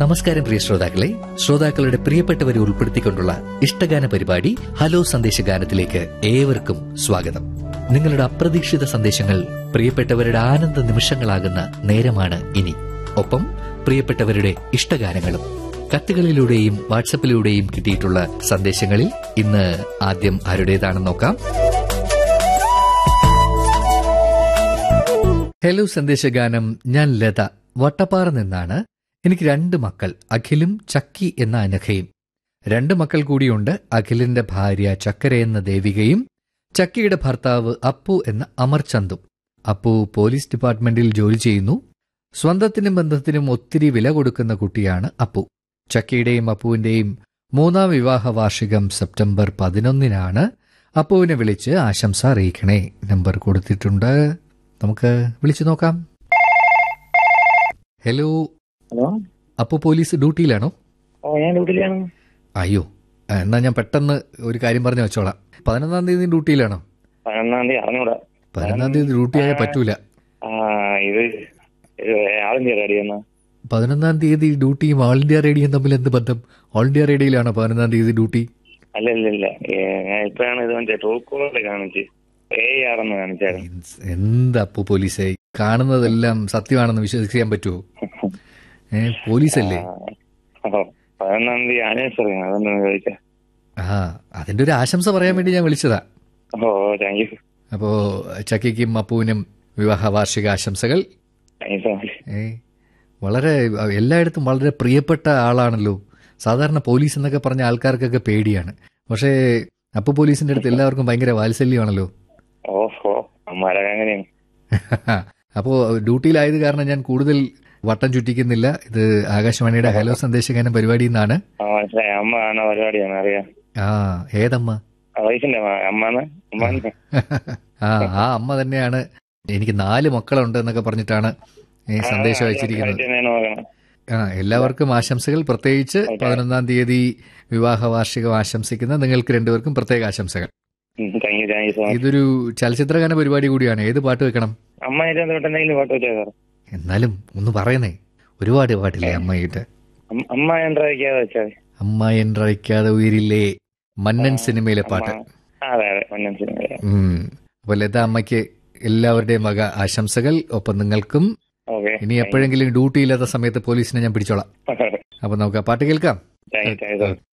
നമസ്കാരം പ്രിയ ശ്രോതാക്കളെ ശ്രോതാക്കളുടെ പ്രിയപ്പെട്ടവരെ ഉൾപ്പെടുത്തിക്കൊണ്ടുള്ള ഇഷ്ടഗാന പരിപാടി ഹലോ സന്ദേശഗാനത്തിലേക്ക് ഏവർക്കും സ്വാഗതം നിങ്ങളുടെ അപ്രതീക്ഷിത സന്ദേശങ്ങൾ പ്രിയപ്പെട്ടവരുടെ ആനന്ദ നിമിഷങ്ങളാകുന്ന നേരമാണ് ഇനി ഒപ്പം പ്രിയപ്പെട്ടവരുടെ ഇഷ്ടഗാനങ്ങളും കത്തുകളിലൂടെയും വാട്സപ്പിലൂടെയും കിട്ടിയിട്ടുള്ള സന്ദേശങ്ങളിൽ ഇന്ന് ആദ്യം ആരുടേതാണെന്ന് നോക്കാം ഹലോ സന്ദേശഗാനം ഞാൻ ലത വട്ടപ്പാറ നിന്നാണ് എനിക്ക് രണ്ട് മക്കൾ അഖിലും ചക്കി എന്ന അനഘയും രണ്ട് മക്കൾ കൂടിയുണ്ട് അഖിലിന്റെ ഭാര്യ ചക്കര എന്ന ദേവികയും ചക്കിയുടെ ഭർത്താവ് അപ്പു എന്ന അമർചന്ദും അപ്പു പോലീസ് ഡിപ്പാർട്ട്മെന്റിൽ ജോലി ചെയ്യുന്നു സ്വന്തത്തിനും ബന്ധത്തിനും ഒത്തിരി വില കൊടുക്കുന്ന കുട്ടിയാണ് അപ്പു ചക്കിയുടെയും അപ്പുവിന്റെയും മൂന്നാം വിവാഹ വാർഷികം സെപ്റ്റംബർ പതിനൊന്നിനാണ് അപ്പുവിനെ വിളിച്ച് ആശംസ അറിയിക്കണേ നമ്പർ കൊടുത്തിട്ടുണ്ട് നമുക്ക് വിളിച്ചു നോക്കാം ഹലോ ഹലോ അപ്പു പോലീസ് ഡ്യൂട്ടിയിലാണോ ഓ ഞാൻ ഡ്യൂട്ടിയിലാണ് അയ്യോ ആ, എന്നാ ഞാൻ പെട്ടെന്ന് ഒരു കാര്യം പറഞ്ഞു വെച്ചോളാം പതിനൊന്നാം തീയതി ഡ്യൂട്ടിയിലാണോ പതിനൊന്നാം തീയതി അറിഞ്ഞൂടാ പതിനൊന്നാം തീയതി ഡ്യൂട്ടി ആയാൽ പറ്റൂല ആ ഇത് ഇത് ആൾ ഇന്ത്യ റെഡി എന്നാ പതിനൊന്നാം തീയതി ഡ്യൂട്ടിയും ഓൾ ഇന്ത്യ റേഡിയോയും തമ്മിൽ എന്ത് ബന്ധം ഓൾ ഇന്ത്യ റേഡിയോയിലാണോ പതിനൊന്നാം തീയതി ഡ്യൂട്ടി അല്ല ഇല്ല ഇല്ല ഏ, ഞാൻ ഇപ്പഴാണ് ഇത് മറ്റേ ട്രൂ കോളറിൽ കാണിച്ച് ഏ ആറെന്ന് കാണിച്ചായിരുന്നു എന്താ അപ്പു പോലീസേ കാണുന്നതെല്ലാം സത്യമാണെന്ന് വിശ്വസിക്കാൻ പറ്റുമോ ഏ പോലീസല്ലേ ആ, ഓ പതിനൊന്നാം തീയതി ആനിവേഴ്സറി അതൊന്നും ചോദിച്ചാ ആ അതിന്റെ ഒരു ആശംസ പറയാൻ വേണ്ടി ഞാൻ വിളിച്ചതാ ഓ താങ്ക് യു അപ്പോ ചക്കിക്കും അപ്പുവിനും വിവാഹ വാർഷിക ആശംസകൾ താങ്ക് യു സോ മച്ച് ഏ വളരെ എല്ലായിടത്തും വളരെ പ്രിയപ്പെട്ട ആളാണല്ലോ സാധാരണ പോലീസ് എന്നൊക്കെ പറഞ്ഞ ആൾക്കാർക്കൊക്കെ പേടിയാണ് പക്ഷേ അപ്പു പോലീസിന്റെ അടുത്ത് എല്ലാവർക്കും ഭയങ്കര വാത്സല്യമാണല്ലോ ഓഹോ അമ്മാരൊക്കെ അങ്ങനെയാണ് അപ്പോ ഡ്യൂട്ടിയിലായത് കാരണം ഞാൻ കൂടുതൽ വട്ടം ചുറ്റിക്കുന്നില്ല ഇത് ആകാശവാണിയുടെ ഹലോ സന്ദേശഗാനം പരിപാടിയിൽ നിന്നാണ് ആ മനസ്സിലായി അമ്മ കാണുന്ന പരിപാടിയാണ് അറിയാം ആ ഏതമ്മ ആ, വയസ്സിന്റെ അമ്മാന്ന് അമ്മാന്ന് ആ ആ അമ്മ തന്നെയാണ് എനിക്ക് നാല് മക്കളുണ്ട് എന്നൊക്കെ പറഞ്ഞിട്ടാണ് ഈ സന്ദേശം അയച്ചിരിക്കുന്നത് കറക്റ്റ് നോക്കണം ആ എല്ലാവർക്കും ആശംസകൾ പ്രത്യേകിച്ച് പതിനൊന്നാം തീയതി വിവാഹ വാർഷികം ആശംസിക്കുന്ന നിങ്ങൾക്ക് രണ്ടുപേർക്കും പ്രത്യേക ആശംസകൾ thank you thank you so much ഇതൊരു ചലച്ചിത്രഗാന പരിപാടി കൂടിയാണ് ഏത് പാട്ട് വെക്കണം അമ്മ ഇതിന്റെ തൊട്ട് എന്തെങ്കിലും ഫോട്ടോ വെച്ചാൽ സാർ എന്നാലും ഒന്ന് പറയുന്നേ ഒരുപാട് പാട്ടില്ലേ അമ്മയിട്ട് അമ്മ- അമ്മ എന്താ വെച്ചാൽ അമ്മ എന്നറിയിക്കാതെ ഉയരില്ലേ മന്നൻ സിനിമയിലെ പാട്ട് അതെ അതെ ഒന്നാം സിനിമ ഉം അപ്പൊ ലത അമ്മയ്ക്ക് എല്ലാവരുടെയും വക ആശംസകൾ ഒപ്പം നിങ്ങൾക്കും ഓക്കെ ഇനി എപ്പോഴെങ്കിലും ഡ്യൂട്ടി ഇല്ലാത്ത സമയത്ത് പോലീസിനെ ഞാൻ പിടിച്ചോളാം അപ്പൊ നമുക്ക് ആ പാട്ട് കേൾക്കാം താങ്ക് യു താങ്ക് യു